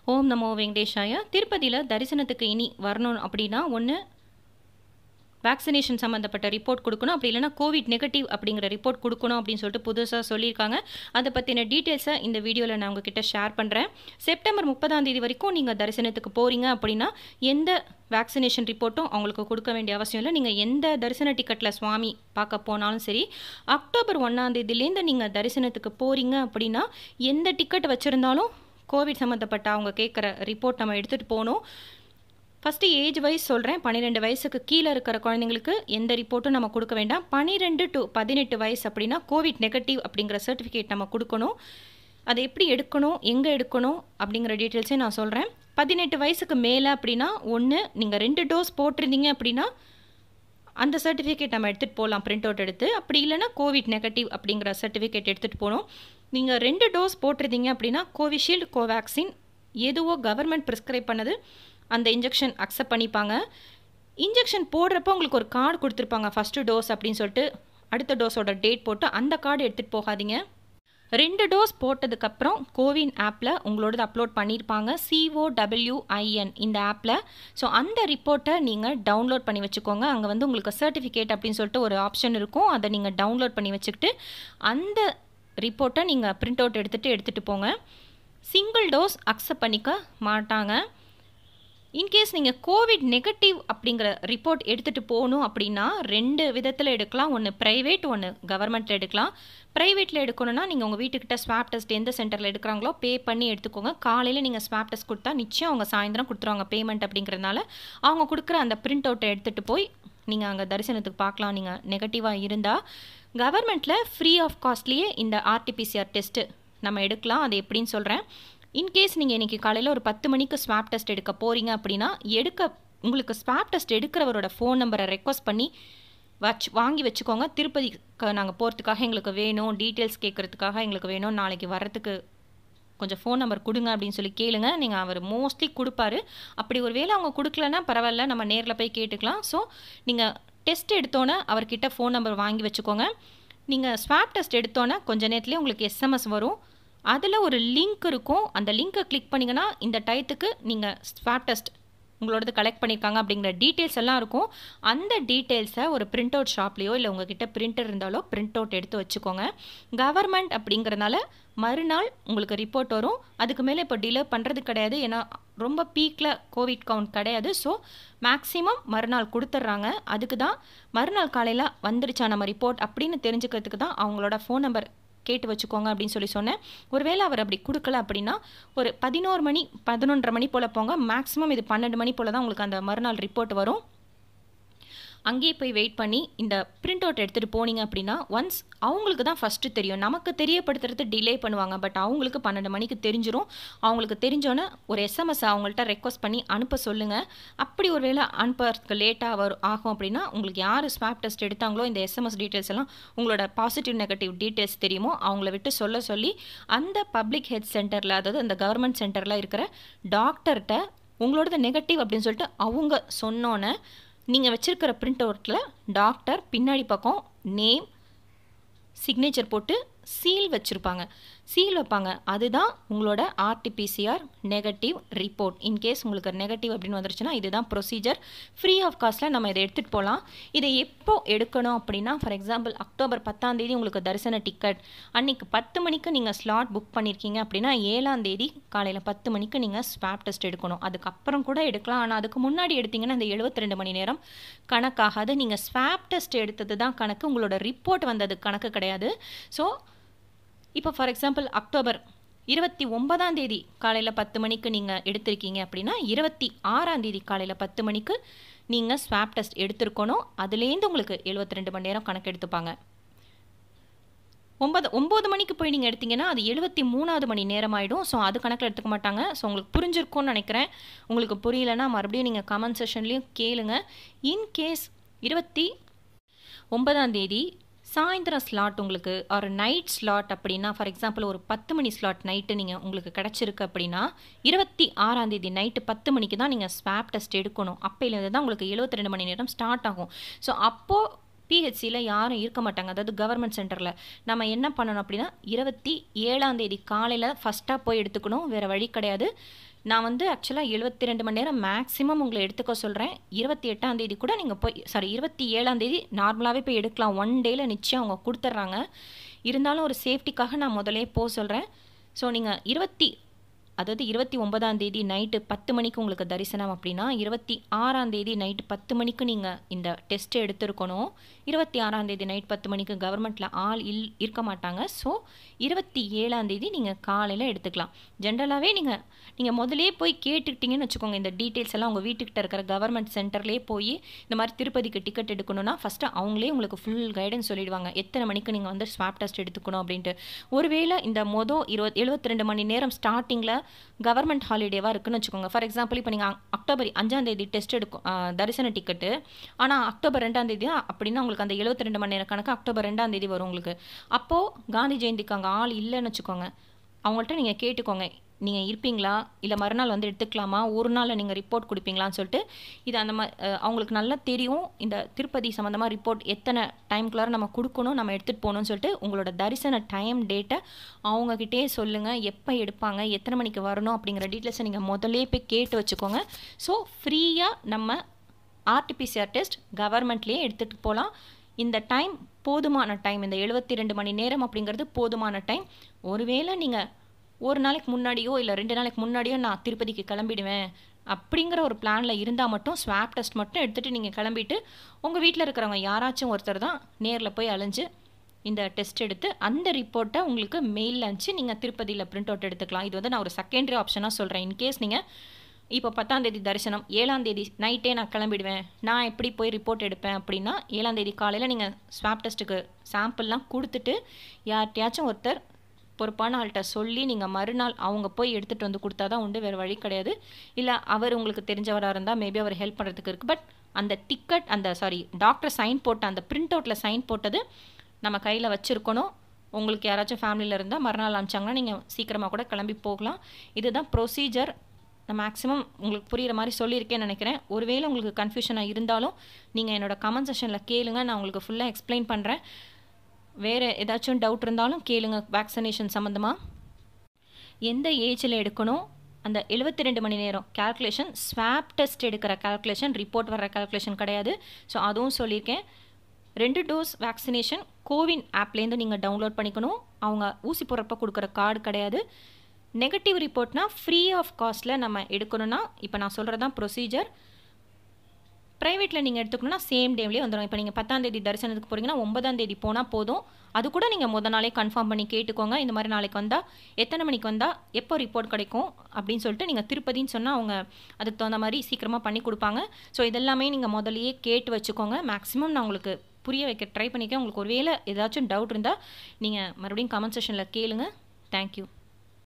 ஓம் நமோ வெங்கடேஷாய திருப்பதியில் தரிசனத்துக்கு இனி வரணும் அப்படின்னா ஒன்று வேக்சினேஷன் சம்மந்தப்பட்ட ரிப்போர்ட் கொடுக்கணும் அப்படி இல்லைனா கோவிட் நெகட்டிவ் அப்படிங்கிற ரிப்போர்ட் கொடுக்கணும் அப்படின்னு சொல்லிட்டு புதுசாக சொல்லியிருக்காங்க அதை பற்றின டீட்டெயில்ஸை இந்த வீடியோவில் நான் உங்ககிட்ட ஷேர் பண்ணுறேன் செப்டம்பர் முப்பதாம் தேதி வரைக்கும் நீங்கள் தரிசனத்துக்கு போகிறீங்க அப்படின்னா எந்த வேக்சினேஷன் ரிப்போர்ட்டும் அவங்களுக்கு கொடுக்க வேண்டிய அவசியம் இல்லை நீங்கள் எந்த தரிசன டிக்கெட்டில் சுவாமி பார்க்க போனாலும் சரி அக்டோபர் ஒன்றாம் தேதியிலேருந்து நீங்கள் தரிசனத்துக்கு போகிறீங்க அப்படின்னா எந்த டிக்கெட் வச்சுருந்தாலும் கோவிட் சம்மந்தப்பட்ட அவங்க கேட்குற ரிப்போர்ட் நம்ம எடுத்துகிட்டு போகணும் ஃபஸ்ட்டு ஏஜ் வைஸ் சொல்கிறேன் பன்னிரெண்டு வயசுக்கு கீழே இருக்கிற குழந்தைங்களுக்கு எந்த ரிப்போர்ட்டும் நம்ம கொடுக்க வேண்டாம் பன்னிரெண்டு டு பதினெட்டு வயசு அப்படின்னா கோவிட் நெகட்டிவ் அப்படிங்கிற சர்டிஃபிகேட் நம்ம கொடுக்கணும் அதை எப்படி எடுக்கணும் எங்கே எடுக்கணும் அப்படிங்கிற டீட்டெயில்ஸே நான் சொல்கிறேன் பதினெட்டு வயசுக்கு மேலே அப்படின்னா ஒன்று நீங்கள் ரெண்டு டோஸ் போட்டிருந்தீங்க அப்படின்னா அந்த சர்டிஃபிகேட் நம்ம எடுத்துகிட்டு போகலாம் பிரிண்ட் அவுட் எடுத்து அப்படி இல்லைனா கோவிட் நெகட்டிவ் அப்படிங்கிற சர்டிஃபிகேட் எடுத்துகிட்டு போகணும் நீங்கள் ரெண்டு டோஸ் போட்டிருந்தீங்க அப்படின்னா கோவிஷீல்டு கோவேக்சின் எதுவோ கவர்மெண்ட் ப்ரிஸ்கிரைப் பண்ணது அந்த இன்ஜெக்ஷன் அக்செப்ட் பண்ணிப்பாங்க இன்ஜெக்ஷன் போடுறப்போ உங்களுக்கு ஒரு கார்டு கொடுத்துருப்பாங்க ஃபஸ்ட்டு டோஸ் அப்படின்னு சொல்லிட்டு அடுத்த டோஸோட டேட் போட்டு அந்த கார்டு எடுத்துகிட்டு போகாதீங்க ரெண்டு டோஸ் போட்டதுக்கப்புறம் கோவின் ஆப்பில் உங்களோடது அப்லோட் பண்ணியிருப்பாங்க சிஓடபிள்யூஐஎன் இந்த ஆப்பில் ஸோ அந்த ரிப்போர்ட்டை நீங்கள் டவுன்லோட் பண்ணி வச்சுக்கோங்க அங்கே வந்து உங்களுக்கு சர்டிஃபிகேட் அப்படின்னு சொல்லிட்டு ஒரு ஆப்ஷன் இருக்கும் அதை நீங்கள் டவுன்லோட் பண்ணி வச்சுக்கிட்டு அந்த ரிப்போர்ட்டை நீங்கள் பிரிண்ட் அவுட் எடுத்துகிட்டு எடுத்துகிட்டு போங்க சிங்கிள் டோஸ் அக்செப்ட் பண்ணிக்க மாட்டாங்க இன்கேஸ் நீங்கள் கோவிட் நெகட்டிவ் அப்படிங்கிற ரிப்போர்ட் எடுத்துகிட்டு போகணும் அப்படின்னா ரெண்டு விதத்தில் எடுக்கலாம் ஒன்று ப்ரைவேட் ஒன்று கவர்மெண்ட்டில் எடுக்கலாம் ப்ரைவேட்டில் எடுக்கணும்னா நீங்கள் உங்கள் வீட்டுக்கிட்ட ஸ்வாப் டெஸ்ட் எந்த சென்டரில் எடுக்கிறாங்களோ பே பண்ணி எடுத்துக்கோங்க காலையில் நீங்கள் ஸ்வாப் டெஸ்ட் கொடுத்தா நிச்சயம் அவங்க சாயந்தரம் கொடுத்துருவாங்க பேமெண்ட் அப்படிங்கிறதுனால அவங்க கொடுக்குற அந்த பிரிண்ட் அவுட்டை எடுத்துகிட்டு போய் நீங்கள் அங்கே தரிசனத்துக்கு பார்க்கலாம் நீங்கள் நெகட்டிவாக இருந்தால் கவர்மெண்ட்டில் ஃப்ரீ ஆஃப் காஸ்ட்லேயே இந்த ஆர்டிபிசிஆர் டெஸ்ட்டு நம்ம எடுக்கலாம் அது எப்படின்னு சொல்கிறேன் இன்கேஸ் நீங்கள் இன்றைக்கி காலையில் ஒரு பத்து மணிக்கு ஸ்வாப் டெஸ்ட் எடுக்க போகிறீங்க அப்படின்னா எடுக்க உங்களுக்கு ஸ்வாப் டெஸ்ட் எடுக்கிறவரோட ஃபோன் நம்பரை ரெக்வஸ்ட் பண்ணி வச்சு வாங்கி வச்சுக்கோங்க திருப்பதிக்கு நாங்கள் போகிறதுக்காக எங்களுக்கு வேணும் டீட்டெயில்ஸ் கேட்குறதுக்காக எங்களுக்கு வேணும் நாளைக்கு வர்றதுக்கு கொஞ்சம் ஃபோன் நம்பர் கொடுங்க அப்படின்னு சொல்லி கேளுங்க நீங்கள் அவர் மோஸ்ட்லி கொடுப்பாரு அப்படி ஒரு வேளை அவங்க கொடுக்கலன்னா பரவாயில்ல நம்ம நேரில் போய் கேட்டுக்கலாம் ஸோ நீங்கள் டெஸ்ட் எடுத்தோன்னே அவர்கிட்ட ஃபோன் நம்பர் வாங்கி வச்சுக்கோங்க நீங்கள் ஸ்வாப் டெஸ்ட் எடுத்தோன்னே கொஞ்ச நேரத்துலேயே உங்களுக்கு எஸ்எம்எஸ் வரும் அதில் ஒரு லிங்க் இருக்கும் அந்த லிங்க்கை கிளிக் பண்ணிங்கன்னா இந்த டயத்துக்கு நீங்கள் ஸ்வாப் டெஸ்ட் உங்களோடது கலெக்ட் பண்ணியிருக்காங்க அப்படிங்கிற டீட்டெயில்ஸ் எல்லாம் இருக்கும் அந்த டீட்டெயில்ஸை ஒரு பிரிண்ட் அவுட் ஷாப்லேயோ இல்லை உங்ககிட்ட பிரிண்டர் இருந்தாலோ பிரிண்ட் அவுட் எடுத்து வச்சுக்கோங்க கவர்மெண்ட் அப்படிங்கிறனால மறுநாள் உங்களுக்கு ரிப்போர்ட் வரும் அதுக்கு மேலே இப்போ டிலே பண்ணுறது கிடையாது ஏன்னா ரொம்ப பீக்கில் கோவிட் கவுண்ட் கிடையாது ஸோ மேக்ஸிமம் மறுநாள் கொடுத்துட்றாங்க அதுக்கு தான் மறுநாள் காலையில் வந்துருச்சா நம்ம ரிப்போர்ட் அப்படின்னு தெரிஞ்சுக்கிறதுக்கு தான் அவங்களோட ஃபோன் நம்பர் கேட்டு வச்சுக்கோங்க அப்படின்னு சொல்லி சொன்னேன் ஒருவேளை அவர் அப்படி கொடுக்கல அப்படின்னா ஒரு பதினோரு மணி பதினொன்றரை மணி போல் போங்க மேக்ஸிமம் இது பன்னெண்டு மணி போல் தான் உங்களுக்கு அந்த மறுநாள் ரிப்போர்ட் வரும் அங்கேயே போய் வெயிட் பண்ணி இந்த பிரிண்ட் அவுட் எடுத்துகிட்டு போனீங்க அப்படின்னா ஒன்ஸ் அவங்களுக்கு தான் ஃபஸ்ட்டு தெரியும் நமக்கு தெரியப்படுத்துறது டிலே பண்ணுவாங்க பட் அவங்களுக்கு பன்னெண்டு மணிக்கு தெரிஞ்சிடும் அவங்களுக்கு தெரிஞ்சோன்னே ஒரு எஸ்எம்எஸ் அவங்கள்ட்ட ரெக்வஸ்ட் பண்ணி அனுப்ப சொல்லுங்கள் அப்படி ஒரு வேளை அனுப்புறதுக்கு லேட்டாக வரும் ஆகும் அப்படின்னா உங்களுக்கு யார் ஸ்வாப் டெஸ்ட் எடுத்தாங்களோ இந்த எஸ்எம்எஸ் டீட்டெயில்ஸ் எல்லாம் உங்களோட பாசிட்டிவ் நெகட்டிவ் டீட்டெயில்ஸ் தெரியுமோ அவங்கள விட்டு சொல்ல சொல்லி அந்த பப்ளிக் ஹெல்த் சென்டரில் அதாவது அந்த கவர்மெண்ட் சென்டரில் இருக்கிற டாக்டர்கிட்ட உங்களோடது நெகட்டிவ் அப்படின்னு சொல்லிட்டு அவங்க சொன்னோன்னே நீங்கள் வச்சுருக்கிற பிரிண்ட் அவுட்டில் டாக்டர் பின்னாடி பக்கம் நேம் சிக்னேச்சர் போட்டு சீல் வச்சுருப்பாங்க சீல் வைப்பாங்க அதுதான் உங்களோட ஆர்டிபிசிஆர் நெகட்டிவ் ரிப்போர்ட் இன்கேஸ் உங்களுக்கு நெகட்டிவ் அப்படின்னு வந்துருச்சுன்னா இதுதான் ப்ரொசீஜர் ஃப்ரீ ஆஃப் காஸ்ட்டில் நம்ம இதை எடுத்துகிட்டு போகலாம் இதை எப்போ எடுக்கணும் அப்படின்னா ஃபார் எக்ஸாம்பிள் அக்டோபர் பத்தாம் தேதி உங்களுக்கு தரிசன டிக்கெட் அன்றைக்கி பத்து மணிக்கு நீங்கள் ஸ்லாட் புக் பண்ணியிருக்கீங்க அப்படின்னா ஏழாம் தேதி காலையில் பத்து மணிக்கு நீங்கள் ஸ்வாப் டெஸ்ட் எடுக்கணும் அதுக்கப்புறம் கூட எடுக்கலாம் ஆனால் அதுக்கு முன்னாடி எடுத்தீங்கன்னா இந்த எழுபத்தி ரெண்டு மணி நேரம் கணக்காகாது நீங்கள் ஸ்வாப் டெஸ்ட் எடுத்தது தான் கணக்கு உங்களோட ரிப்போர்ட் வந்தது கணக்கு கிடையாது ஸோ இப்போ ஃபார் எக்ஸாம்பிள் அக்டோபர் இருபத்தி ஒன்பதாம் தேதி காலையில் பத்து மணிக்கு நீங்கள் எடுத்திருக்கீங்க அப்படின்னா இருபத்தி ஆறாம் தேதி காலையில் பத்து மணிக்கு நீங்கள் ஸ்வாப் டெஸ்ட் எடுத்திருக்கணும் அதுலேருந்து உங்களுக்கு எழுபத்தி ரெண்டு மணி நேரம் கணக்கு எடுத்துப்பாங்க ஒன்பது ஒம்பது மணிக்கு போய் நீங்கள் எடுத்தீங்கன்னா அது எழுபத்தி மூணாவது மணி நேரம் ஆகிடும் ஸோ அது கணக்கில் எடுத்துக்க மாட்டாங்க ஸோ உங்களுக்கு புரிஞ்சிருக்கும்னு நினைக்கிறேன் உங்களுக்கு புரியலைன்னா மறுபடியும் நீங்கள் கமெண்ட் செஷன்லேயும் கேளுங்க இன்கேஸ் இருபத்தி ஒன்பதாம் தேதி சாயந்தரம் ஸ்லாட் உங்களுக்கு ஒரு நைட் ஸ்லாட் அப்படின்னா ஃபார் எக்ஸாம்பிள் ஒரு பத்து மணி ஸ்லாட் நைட்டு நீங்கள் உங்களுக்கு கிடச்சிருக்கு அப்படின்னா இருபத்தி ஆறாம் தேதி நைட்டு பத்து மணிக்கு தான் நீங்கள் ஸ்வாப் டெஸ்ட் எடுக்கணும் அப்போலேருந்து தான் உங்களுக்கு எழுபத்தி ரெண்டு மணி நேரம் ஸ்டார்ட் ஆகும் ஸோ அப்போது பிஹெச்சியில் யாரும் இருக்க மாட்டாங்க அதாவது கவர்மெண்ட் சென்டரில் நம்ம என்ன பண்ணணும் அப்படின்னா இருபத்தி ஏழாம் தேதி காலையில் ஃபஸ்ட்டாக போய் எடுத்துக்கணும் வேறு வழி கிடையாது நான் வந்து ஆக்சுவலாக எழுபத்தி ரெண்டு மணி நேரம் மேக்ஸிமம் உங்களை எடுத்துக்க சொல்கிறேன் இருபத்தி எட்டாம் தேதி கூட நீங்கள் போய் சாரி இருபத்தி ஏழாம் தேதி நார்மலாகவே போய் எடுக்கலாம் ஒன் டேயில் நிச்சயம் அவங்க கொடுத்துட்றாங்க இருந்தாலும் ஒரு சேஃப்டிக்காக நான் முதலே போக சொல்கிறேன் ஸோ நீங்கள் இருபத்தி அதாவது இருபத்தி ஒன்பதாம் தேதி நைட்டு பத்து மணிக்கு உங்களுக்கு தரிசனம் அப்படின்னா இருபத்தி ஆறாம் தேதி நைட்டு பத்து மணிக்கு நீங்கள் இந்த டெஸ்ட்டு எடுத்திருக்கணும் இருபத்தி ஆறாம் தேதி நைட் பத்து மணிக்கு கவர்மெண்ட்டில் ஆள் இல் இருக்க மாட்டாங்க ஸோ இருபத்தி ஏழாம் தேதி நீங்கள் காலையில் எடுத்துக்கலாம் ஜென்ரலாகவே நீங்கள் நீங்கள் முதலே போய் கேட்டுக்கிட்டீங்கன்னு வச்சுக்கோங்க இந்த டீட்டெயில்ஸ் எல்லாம் உங்கள் வீட்டுக்கிட்ட இருக்கிற கவர்மெண்ட் சென்டர்லேயே போய் இந்த மாதிரி திருப்பதிக்கு டிக்கெட் எடுக்கணும்னா ஃபஸ்ட்டு அவங்களே உங்களுக்கு ஃபுல் கைடன்ஸ் சொல்லிடுவாங்க எத்தனை மணிக்கு நீங்கள் வந்து ஸ்வாப் டெஸ்ட் எடுத்துக்கணும் அப்படின்ட்டு ஒருவேளை இந்த மொதல் இருபத் எழுபத்தி ரெண்டு மணி நேரம் ஸ்டார்டிங்கில் கவர்மெண்ட் ஹாலிடேவாக இருக்குன்னு வச்சுக்கோங்க ஃபார் எக்ஸாம்பிள் இப்போ நீங்கள் அக்டோபர் அஞ்சாம் தேதி டெஸ்ட் எடுக்கும் தரிசன டிக்கெட்டு ஆனால் அக்டோபர் ரெண்டாம் தேதி அப்படின்னா உங்களுக்கு அந்த எழுபத்தி ரெண்டு மணி நேரம் கணக்கு அக்டோபர் ரெண்டாம் தேதி வரும் உங்களுக்கு அப்போது காந்தி ஜெயந்திக்கு அங்கே ஆள் இல்லைன்னு வச்சுக்கோங்க அவங்கள்ட்ட நீங்கள் கேட்டுக்கோங்க நீங்கள் இருப்பீங்களா இல்லை மறுநாள் வந்து எடுத்துக்கலாமா ஒரு நாளில் நீங்கள் ரிப்போர்ட் கொடுப்பீங்களான்னு சொல்லிட்டு இது அந்த மாதிரி அவங்களுக்கு நல்லா தெரியும் இந்த திருப்பதி சம்மந்தமாக ரிப்போர்ட் எத்தனை டைம்குள்ளார நம்ம கொடுக்கணும் நம்ம எடுத்துகிட்டு போகணும்னு சொல்லிட்டு உங்களோட தரிசன டைம் டேட்டை அவங்கக்கிட்டே சொல்லுங்கள் எப்போ எடுப்பாங்க எத்தனை மணிக்கு வரணும் அப்படிங்கிற டீட்டெயில்ஸை நீங்கள் முதல்லே போய் கேட்டு வச்சுக்கோங்க ஸோ ஃப்ரீயாக நம்ம ஆர்டிபிசிஆர் டெஸ்ட் கவர்மெண்ட்லேயே எடுத்துகிட்டு போகலாம் இந்த டைம் போதுமான டைம் இந்த எழுபத்தி ரெண்டு மணி நேரம் அப்படிங்கிறது போதுமான டைம் ஒருவேளை நீங்கள் ஒரு நாளைக்கு முன்னாடியோ இல்லை ரெண்டு நாளைக்கு முன்னாடியோ நான் திருப்பதிக்கு கிளம்பிடுவேன் அப்படிங்கிற ஒரு பிளானில் இருந்தால் மட்டும் ஸ்வாப் டெஸ்ட் மட்டும் எடுத்துகிட்டு நீங்கள் கிளம்பிட்டு உங்கள் வீட்டில் இருக்கிறவங்க யாராச்சும் ஒருத்தர் தான் நேரில் போய் அலைஞ்சு இந்த டெஸ்ட் எடுத்து அந்த ரிப்போர்ட்டை உங்களுக்கு மெயிலில் அனுப்பிச்சு நீங்கள் திருப்பதியில் பிரிண்ட் அவுட் எடுத்துக்கலாம் இது வந்து நான் ஒரு செகண்டரி ஆப்ஷனாக சொல்கிறேன் இன்கேஸ் நீங்கள் இப்போ பத்தாம் தேதி தரிசனம் ஏழாம் தேதி நைட்டே நான் கிளம்பிடுவேன் நான் எப்படி போய் ரிப்போர்ட் எடுப்பேன் அப்படின்னா ஏழாம் தேதி காலையில் நீங்கள் ஸ்வாப் டெஸ்ட்டுக்கு சாம்பிள்லாம் கொடுத்துட்டு யார்கிட்டயாச்சும் ஒருத்தர் பொறுப்பான ஆள்கிட்ட சொல்லி நீங்கள் மறுநாள் அவங்க போய் எடுத்துகிட்டு வந்து கொடுத்தா தான் உண்டு வேறு வழி கிடையாது இல்லை அவர் உங்களுக்கு தெரிஞ்சவராக இருந்தால் மேபி அவர் ஹெல்ப் பண்ணுறதுக்கு இருக்குது பட் அந்த டிக்கெட் அந்த சாரி டாக்டர் சைன் போட்ட அந்த பிரிண்ட் அவுட்டில் சைன் போட்டது நம்ம கையில் வச்சுருக்கணும் உங்களுக்கு யாராச்சும் ஃபேமிலியில் இருந்தால் மறுநாள் அனுப்பிச்சாங்கன்னா நீங்கள் சீக்கிரமாக கூட கிளம்பி போகலாம் இதுதான் ப்ரொசீஜர் நான் மேக்ஸிமம் உங்களுக்கு புரிகிற மாதிரி சொல்லியிருக்கேன்னு நினைக்கிறேன் ஒருவேளை உங்களுக்கு கன்ஃபியூஷனாக இருந்தாலும் நீங்கள் என்னோடய கமெண்ட் செஷனில் கேளுங்க நான் உங்களுக்கு ஃபுல்லாக எக்ஸ்பிளைன் பண்ணுறேன் வேறு ஏதாச்சும் டவுட் இருந்தாலும் கேளுங்க வேக்சினேஷன் சம்மந்தமாக எந்த ஏஜில் எடுக்கணும் அந்த எழுபத்தி ரெண்டு மணி நேரம் கேல்குலேஷன் ஸ்வாப் டெஸ்ட் எடுக்கிற கேல்குலேஷன் ரிப்போர்ட் வர்ற கேல்குலேஷன் கிடையாது ஸோ அதுவும் சொல்லியிருக்கேன் ரெண்டு டோஸ் வேக்சினேஷன் கோவின் ஆப்லேருந்து நீங்கள் டவுன்லோட் பண்ணிக்கணும் அவங்க ஊசி போடுறப்ப கொடுக்குற கார்டு கிடையாது நெகட்டிவ் ரிப்போர்ட்னா ஃப்ரீ ஆஃப் காஸ்ட்டில் நம்ம எடுக்கணும்னா இப்போ நான் சொல்கிறது தான் ப்ரொசீஜர் ப்ரைவேட்டில் நீங்கள் எடுத்துக்கணும்னா சேம் டேம்லேயே வந்துடும் இப்போ நீங்கள் பத்தாம் தேதி தரிசனத்துக்கு போகிறீங்கன்னா ஒன்பதாம் தேதி போனால் போதும் அது கூட நீங்கள் முத நாளே கன்ஃபார்ம் பண்ணி கேட்டுக்கோங்க இந்த மாதிரி நாளைக்கு வந்தால் எத்தனை மணிக்கு வந்தால் எப்போ ரிப்போர்ட் கிடைக்கும் அப்படின்னு சொல்லிட்டு நீங்கள் திருப்பதின்னு சொன்னால் அவங்க அதுக்கு தகுந்த மாதிரி சீக்கிரமாக பண்ணி கொடுப்பாங்க ஸோ இதெல்லாமே நீங்கள் முதலையே கேட்டு வச்சுக்கோங்க மேக்ஸிமம் நான் உங்களுக்கு புரிய வைக்க ட்ரை பண்ணிக்கேன் உங்களுக்கு ஒருவேளை ஏதாச்சும் டவுட் இருந்தால் நீங்கள் மறுபடியும் கமெண்ட் செஷனில் கேளுங்க தேங்க்யூ